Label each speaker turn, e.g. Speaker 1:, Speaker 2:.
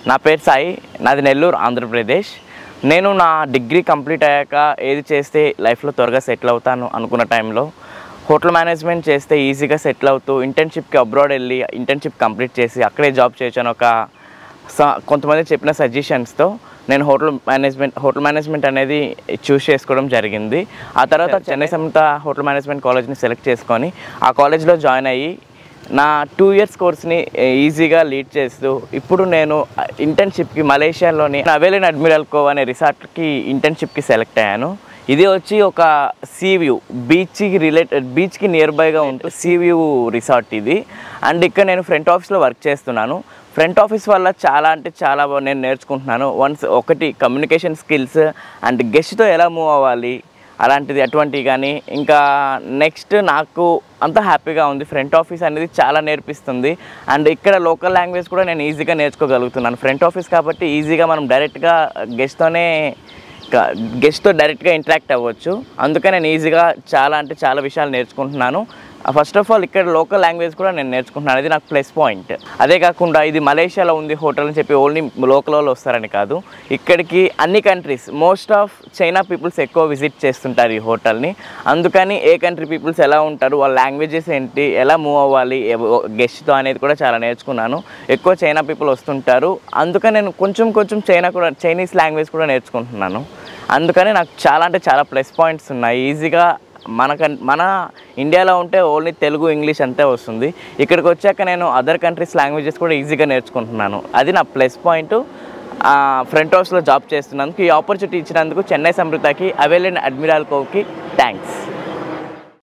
Speaker 1: నా పేరు సాయి నాది నెల్లూరు ఆంధ్రప్రదేశ్ నేను నా డిగ్రీ కంప్లీట్ అయ్యాక ఏది చేస్తే లైఫ్లో త్వరగా సెటిల్ అవుతాను అనుకున్న టైంలో హోటల్ మేనేజ్మెంట్ చేస్తే ఈజీగా సెటిల్ అవుతూ ఇంటర్న్షిప్కి అబ్రాడ్ వెళ్ళి ఇంటర్న్షిప్ కంప్లీట్ చేసి అక్కడే జాబ్ చేయొచ్చు అని ఒక స- కొంతమంది చెప్పిన సజెషన్స్తో నేను హోటల్ మేనేజ్మెంట్ హోటల్ మేనేజ్మెంట్ అనేది చూస్ చేసుకోవడం జరిగింది ఆ తర్వాత చెన్నై సమిత హోటల్ మేనేజ్మెంట్ కాలేజ్ని సెలెక్ట్ చేసుకొని ఆ కాలేజ్లో జాయిన్ అయ్యి నా టూ ఇయర్స్ కోర్స్ని ఈజీగా లీడ్ చేస్తూ ఇప్పుడు నేను ఇంటర్న్షిప్కి మలేషియాలోని అవేలిన్ అడ్మిరల్ కోవ్ అనే రిసార్ట్కి ఇంటర్న్షిప్కి సెలెక్ట్ అయ్యాను ఇది వచ్చి ఒక సీ వ్యూ బీచ్కి రిలేటెడ్ బీచ్కి నియర్ బైగా ఉంటూ సీ వ్యూ రిసార్ట్ ఇది అండ్ ఇక్కడ నేను ఫ్రంట్ ఆఫీస్లో వర్క్ చేస్తున్నాను ఫ్రంట్ ఆఫీస్ వల్ల చాలా అంటే చాలా బా- నేను నేర్చుకుంటున్నాను వన్స్ ఒకటి కమ్యూనికేషన్ స్కిల్స్ అండ్ గెస్ట్తో ఎలా మూవ్ అవ్వాలి అలాంటిది అటువంటివి కానీ ఇంకా నెక్స్ట్ నాకు అంత హ్యాపీగా ఉంది ఫ్రంట్ ఆఫీస్ అనేది చాలా నేర్పిస్తుంది అండ్ ఇక్కడ లోకల్ లాంగ్వేజ్ కూడా నేను ఈజీగా నేర్చుకోగలుగుతున్నాను ఫ్రంట్ ఆఫీస్ కాబట్టి ఈజీగా మనం డైరెక్ట్గా గెస్ట్తోనే గెస్ట్తో డైరెక్ట్గా ఇంటరాక్ట్ అవ్వచ్చు అందుకే నేను ఈజీగా చాలా అంటే చాలా విషయాలు నేర్చుకుంటున్నాను ఫస్ట్ ఆఫ్ ఆల్ ఇక్కడ లోకల్ లాంగ్వేజ్ కూడా నేను నేర్చుకుంటున్నాను అది నాకు ప్లస్ పాయింట్ అదే కాకుండా ఇది మలేషియాలో ఉంది హోటల్ అని చెప్పి ఓన్లీ లోకల్ వాళ్ళు వస్తారని కాదు ఇక్కడికి అన్ని countries most of China peoples ఎక్కువ విజిట్ చేస్తుంటారు ఈ హోటల్ని అందుకని ఏ కంట్రీ పీపుల్స్ ఎలా ఉంటారు వాళ్ళ లాంగ్వేజెస్ ఏంటి ఎలా మూవ్ అవ్వాలి గెస్ట్తో అనేది కూడా చాలా నేర్చుకున్నాను ఎక్కువ చైనా పీపుల్ వస్తుంటారు అందుకని నేను కొంచెం కొంచెం చైనా కూడా చైనీస్ లాంగ్వేజ్ కూడా నేర్చుకుంటున్నాను అందుకని నాకు చాలా అంటే చాలా ప్లస్ పాయింట్స్ ఉన్నాయి ఈజీగా మనక మన ఇండియాలో ఉంటే ఓన్లీ తెలుగు ఇంగ్లీష్ అంతే వస్తుంది ఇక్కడికి వచ్చాక నేను అదర్ కంట్రీస్ లాంగ్వేజెస్ కూడా ఈజీగా నేర్చుకుంటున్నాను అది నా ప్లస్ పాయింట్ ఫ్రంట్ హౌస్లో జాబ్ చేస్తున్నందుకు ఈ ఆపర్చునిటీ ఇచ్చినందుకు చెన్నై సమృద్ధకి అవైలెంట్ అడ్మిరాల్ కోవ్కి థ్యాంక్స్